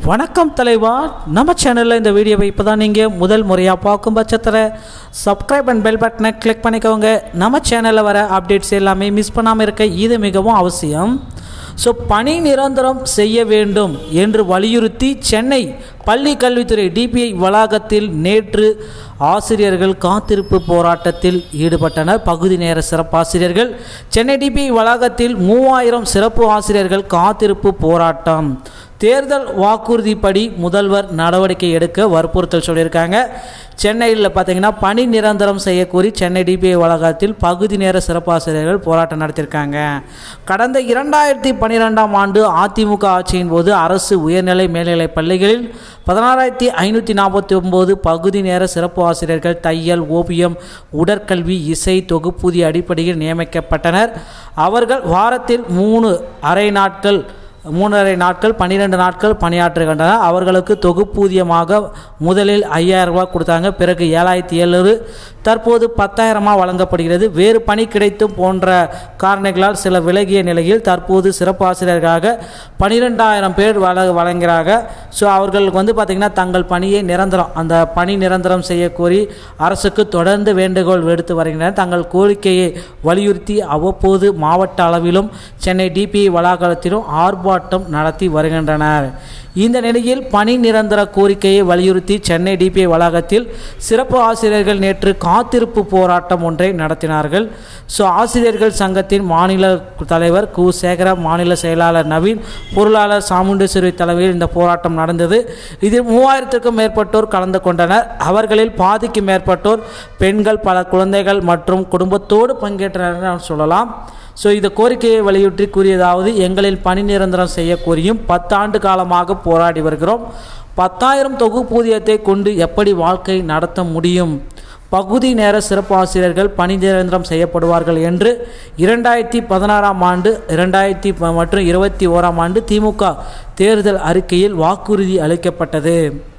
வணக்கம் தலைவா நம்ம சேனலில் இந்த வீடியோவை இப்போ தான் நீங்கள் முதல் முறையாக பார்க்கும் பட்சத்தில் சப்ஸ்கிரைப் அண்ட் பெல் பட்டனை கிளிக் பண்ணிக்கோங்க நம்ம சேனலில் வர அப்டேட்ஸ் எல்லாமே மிஸ் பண்ணாமல் இருக்க இது மிகவும் அவசியம் ஸோ பணி நிரந்தரம் செய்ய வேண்டும் என்று வலியுறுத்தி சென்னை பள்ளி கல்வித்துறை டிபிஐ வளாகத்தில் நேற்று ஆசிரியர்கள் காத்திருப்பு போராட்டத்தில் ஈடுபட்டனர் பகுதி நேர சிறப்பாசிரியர்கள் சென்னை டிபிஐ வளாகத்தில் மூவாயிரம் சிறப்பு ஆசிரியர்கள் காத்திருப்பு போராட்டம் தேர்தல் வாக்குறுதிப்படி முதல்வர் நடவடிக்கை எடுக்க வற்புறுத்தல் சொல்லியிருக்காங்க சென்னையில் பார்த்தீங்கன்னா பணி நிரந்தரம் செய்யக்கோரி சென்னை டிபிஐ வளாகத்தில் பகுதி நேர சிறப்பாசிரியர்கள் போராட்டம் நடத்தியிருக்காங்க கடந்த இரண்டாயிரத்தி பன்னிரெண்டாம் ஆண்டு அதிமுக ஆட்சியின் போது அரசு உயர்நிலை மேல்நிலைப் பள்ளிகளில் பதினாறாயிரத்தி ஐநூற்றி நாற்பத்தி ஒம்பது பகுதி நேர சிறப்பு ஆசிரியர்கள் தையல் ஓவியம் உடற்கல்வி இசை தொகுப்பூதிய அடிப்படையில் நியமிக்கப்பட்டனர் அவர்கள் வாரத்தில் மூணு அரை நாட்கள் மூன்றரை நாட்கள் பன்னிரெண்டு நாட்கள் பணியாற்றுகின்றனர் அவர்களுக்கு தொகுப்பூதியமாக முதலில் ஐயாயிரம் ரூபாய் கொடுத்தாங்க பிறகு ஏழாயிரத்தி ஏழு தற்போது பத்தாயிரமாக வழங்கப்படுகிறது வேறு பணி கிடைத்தும் போன்ற காரணங்களால் சில விலகிய நிலையில் தற்போது சிறப்பு ஆசிரியர்களாக பன்னிரெண்டாயிரம் பேர் வழ வழங்குகிறாங்க ஸோ அவர்களுக்கு வந்து பார்த்திங்கன்னா தங்கள் பணியை நிரந்தரம் அந்த பணி நிரந்தரம் செய்யக்கோரி அரசுக்கு தொடர்ந்து வேண்டுகோள் விடுத்து வருகின்றனர் தங்கள் கோரிக்கையை வலியுறுத்தி அவ்வப்போது மாவட்ட அளவிலும் சென்னை டிபிஐ வளாகத்திலும் ஆர்ப்பாட்டம் நடத்தி வருகின்றனர் இந்த நிலையில் பணி நிரந்தர கோரிக்கையை வலியுறுத்தி சென்னை டிபிஐ வளாகத்தில் சிறப்பு ஆசிரியர்கள் நேற்று காத்திருப்பு போராட்டம் ஒன்றை நடத்தினார்கள் ஸோ ஆசிரியர்கள் சங்கத்தின் மாநில தலைவர் கு சேகர மாநில செயலாளர் நவீன் பொருளாளர் சாமுண்டேஸ்வரி தலைமையில் இந்த போராட்டம் நடந்தது இதில் மூவாயிரத்திற்கும் மேற்பட்டோர் கலந்து கொண்டனர் அவர்களில் பாதிக்கு மேற்பட்டோர் பெண்கள் பல குழந்தைகள் மற்றும் குடும்பத்தோடு பங்கேற்றனர் சொல்லலாம் ஸோ இந்த கோரிக்கையை வலியுறுத்தி கூறியதாவது எங்களில் பணி நிரந்தரம் செய்ய கோரியும் பத்தாண்டு காலமாக போராடி வருகிறோம் பத்தாயிரம் தொகுப்பூதியத்தை கொண்டு எப்படி வாழ்க்கை நடத்த முடியும் பகுதி நேர சிறப்பு ஆசிரியர்கள் பணி நிரந்தரம் செய்யப்படுவார்கள் என்று இரண்டாயிரத்தி பதினாறாம் ஆண்டு இரண்டாயிரத்தி மற்றும் இருபத்தி ஓராம் ஆண்டு திமுக தேர்தல் அறிக்கையில் வாக்குறுதி அளிக்கப்பட்டது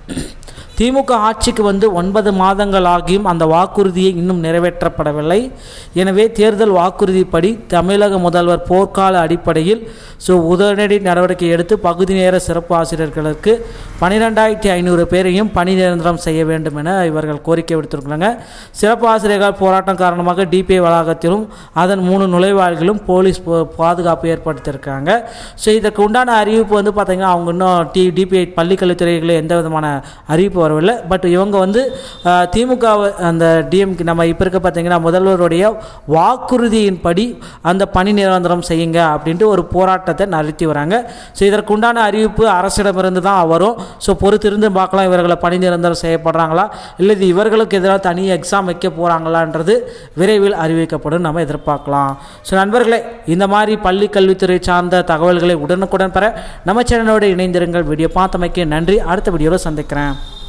திமுக ஆட்சிக்கு வந்து ஒன்பது மாதங்கள் ஆகியும் அந்த வாக்குறுதியை இன்னும் நிறைவேற்றப்படவில்லை எனவே தேர்தல் வாக்குறுதிப்படி தமிழக முதல்வர் போர்க்கால அடிப்படையில் ஸோ உடனடி நடவடிக்கை எடுத்து பகுதி நேர சிறப்பு ஆசிரியர்களுக்கு பன்னிரெண்டாயிரத்தி ஐநூறு பேரையும் பணி நிரந்தரம் செய்ய வேண்டும் என இவர்கள் கோரிக்கை விடுத்திருக்கிறாங்க சிறப்பு ஆசிரியர்கள் போராட்டம் காரணமாக டிபிஐ வளாகத்திலும் அதன் மூணு நுழைவாயில்களும் போலீஸ் பாதுகாப்பு ஏற்படுத்தியிருக்காங்க ஸோ இதற்கு உண்டான அறிவிப்பு வந்து பார்த்திங்கன்னா அவங்க இன்னும் டி டிபிஐ பள்ளிக்கல்வித்துறைகளில் எந்த விதமான அறிவிப்பு வரவில்லை பட் இவங்க வந்து திமுக அந்த டிஎம்கே நம்ம இப்போ இருக்க பார்த்தீங்கன்னா முதல்வருடைய வாக்குறுதியின்படி அந்த பணி நிரந்தரம் செய்யுங்க அப்படின்ட்டு ஒரு போராட்டத்தை நடத்தி வராங்க ஸோ இதற்குண்டான அறிவிப்பு அரசிடமிருந்து தான் வரும் ஸோ பொறுத்திருந்து பார்க்கலாம் இவர்களை பணி நிரந்தரம் செய்யப்படுறாங்களா இல்லை இது இவர்களுக்கு எதிராக தனி எக்ஸாம் வைக்க போகிறாங்களான்றது விரைவில் அறிவிக்கப்படும் நம்ம எதிர்பார்க்கலாம் ஸோ நண்பர்களே இந்த மாதிரி பள்ளி கல்வித்துறை சார்ந்த தகவல்களை உடனுக்குடன் பெற நம்ம சேனலோடு இணைந்திருங்கள் வீடியோ பார்த்தமைக்கு நன்றி அடுத்த வீடியோவில் சந்திக்கிறேன்